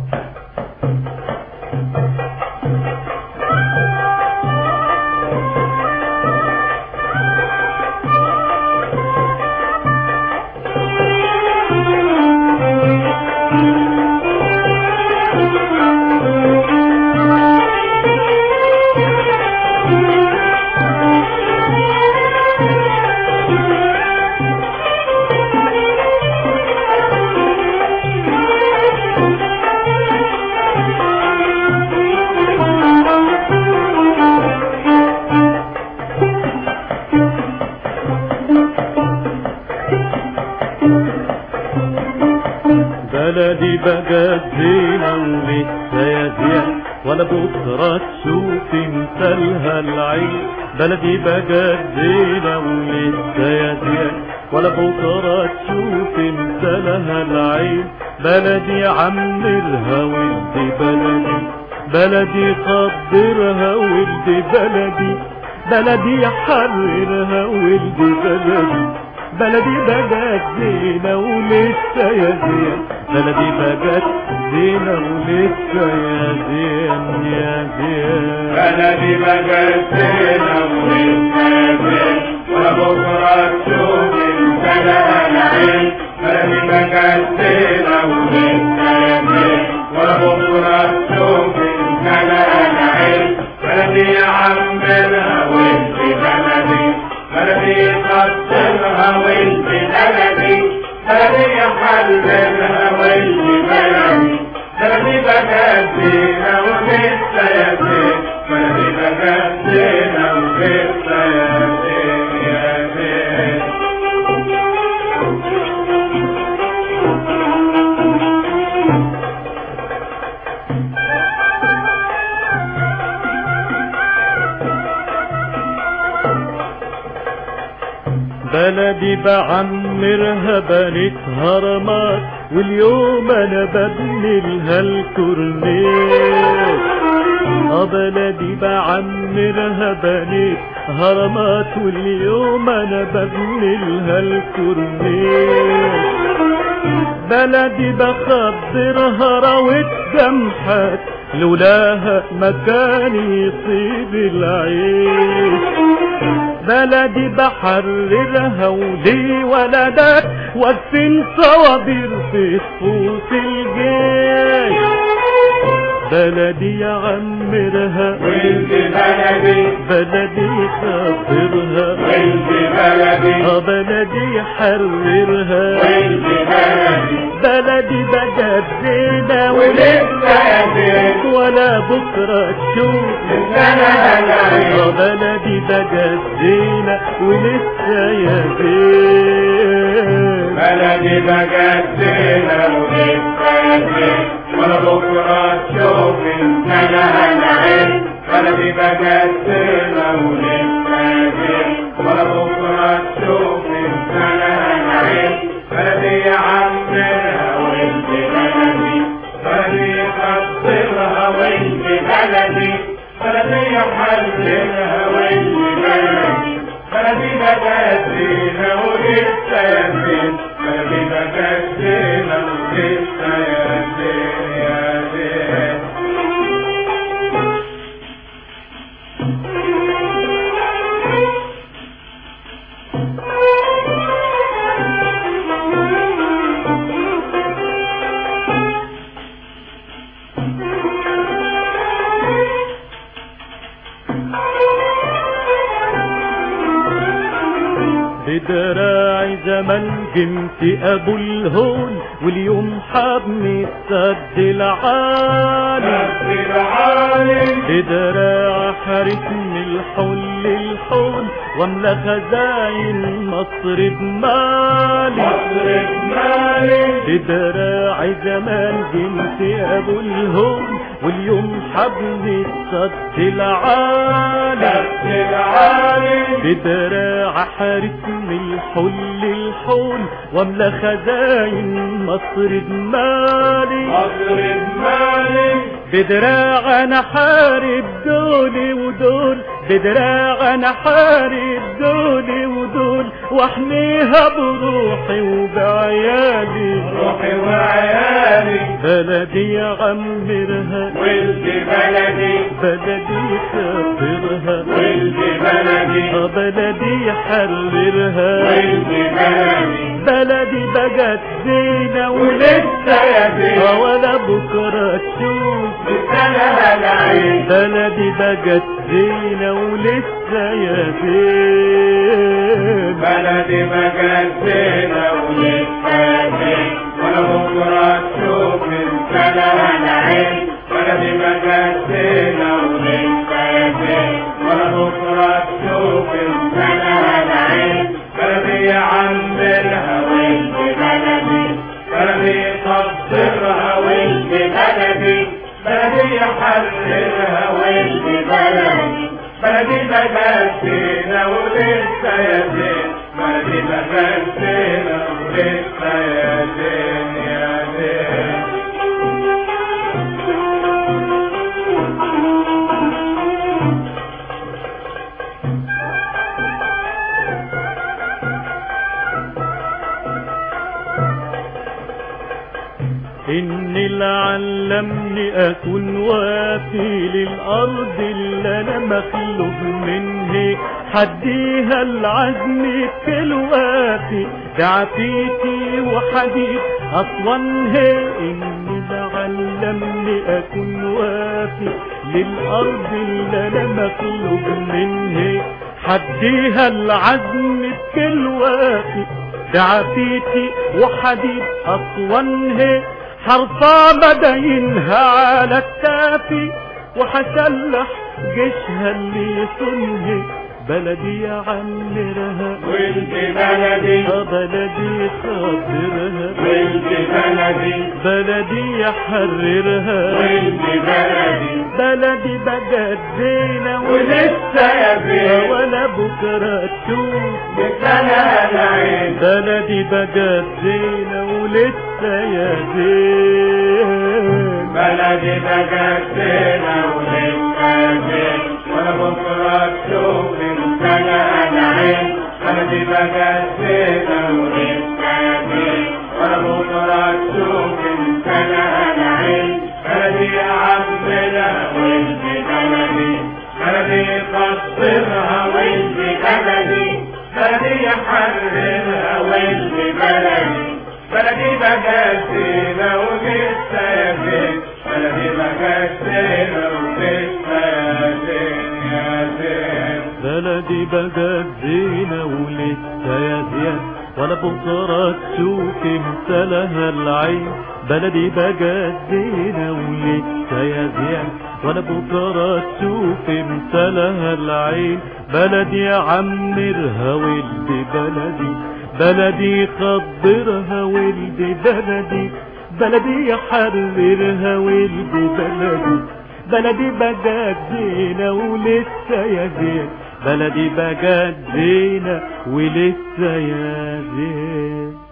بلدي بقت زينة ولسه يا زين ولا بكرة تشوف مثلها العين بلدي بقت زينة ولسه يا زين ولا بكرة تشوف مثلها العين بلدي عمرها ولدي بلدي بلدي قدرها ولدي بلدي بلدي حررها ولدي بلدي بلدي بقت زينة ولسه يا زين بلدي بقت زينة ولسه يا زين يا زين بلدي بقت زينة ولسه يا زين ولا بكرة تشوف مثلها العين بلدي بقت زينة ولسه يا زين ولا بكرة تشوف مثلها العين بلدي عمرها وانت بلدي بلدي قدرها وانت بلدي بلدي حللها وانت بلدي بلدي بقت زينة ولسه يا زين بلدي بقت زينة ولسه يا زين يا زين بلدي بعمرها بنيت هرمات واليوم انا ببني لها الكورنيش اه بلدي بعمرها بنيت هرمات واليوم انا ببني لها الكورنيش بلدي بخضرها روت جمحات لولاها مكان يصيب العيش بلدي بحررها ولي ولدات واقفين صوابير في صفوف الجيش بلدي يعمرها وانت بلدي بلدي خاطرها وانت بلدي اه بلدي يحررها وانت بلدي بلدي بقت زينة ولسه يا زين ولا بكرة تشوف مثلها العين اه بلدي بقت زينة ولسه يا زين بلدي بقت زينة ولسه يا زين ولا بكرة تشوف مثلها العين بلدي بقت زينة ولسه يا زين ولا بكرة تشوف مثلها العين بلدي عمرها وانت بلدي بلدي قدرها وانت بلدي بلدي حللها وانت بلدي بلدي بقت زينة ولسه يا زين بلدي بقت زينة ولسه يا زين يا زين بدراعي زمان جمت ابو الهون واليوم حبني السد العالي رب العالم بدراع حارسني الحل الحون واملا خزاين مصر بمالي مصر مالي بدراعي زمان جنت ابو الهون واليوم حبني السد العالي رب العالم بدراع حارسني الحل الحون واملا خزاين مصر بمالي مصر مالي بدراع انا حارب دولي ودول بدراع انا حارب دولي ودول واحميها بروحي وبعيالي روحي وعيالي بلدي عمرها ولد بلدي بلدي خاطرها ولد بلدي آه بلدي حررها ولد بلدي بلدي بقت زينة ولسه يا زين آه ولا بكرة تشوف بسنها العين بلدي بقت زينة ولسه يا زين بلدي بقت زينة ولسه يا زين ولا بكرة تشوف السنة العين بلدي بقت زينة ولسه يا زين ولا بكرة تشوف السنة العين بلدي يعمرها ولد بلدي بلدي يقدرها ولد بلدي بلدي يحررها ولد بلدي بلدي بقت زينة ولسه يا زين بلدي بقت زينة ولسه يا زين يا زين إني لعلمني أكون وافي للأرض اللي أنا مخلوق منه حديها العزم كالوافي بعفيتي وحديد أصوانها إني لعلمني أكون وافي للأرض اللي أنا مخلوق منه حديها العزم كالوافي بعفيتي وحديد أصوانها حرفا مدينها على التافي وحسلح جيشها اللي يصنه بلدي يعمرها ولد بلدي آه بلدي خاطرها ولد بلدي بلدي يحررها ولد بلدي بلدي بقت زينة ولسه يا زين ولا بكرة تشوف بسنها العين بلدي بقت زينة ولسه يا زين بلدي بقت زينة ولسه زين ولا بكرة تشوف السنة العين بلدي بقت زينة ولسه زين ولا بكرة تشوف السنة العين بلدي يعملها ولد بلدي بلدي يقدرها ولد بلدي بلدي يحررها ولد بلدي بلدي بقت زينة ولسه يا زين بلدي بقت زينة ولسه يا زين يا زين بلدي بقت زينة ولسه يا زين ولا بكرة تشوف مثلها العين بلدي بقت زينة ولسه يا زين ولا بكرة تشوف مثلها العين بلدي عمرها ولد بلدي بلدي خضرها ولد بلدي بلدي يحررها ولد بلدي بلدي بقت زينة ولسه يا زين بلدي بقت زينة ولسه يا زين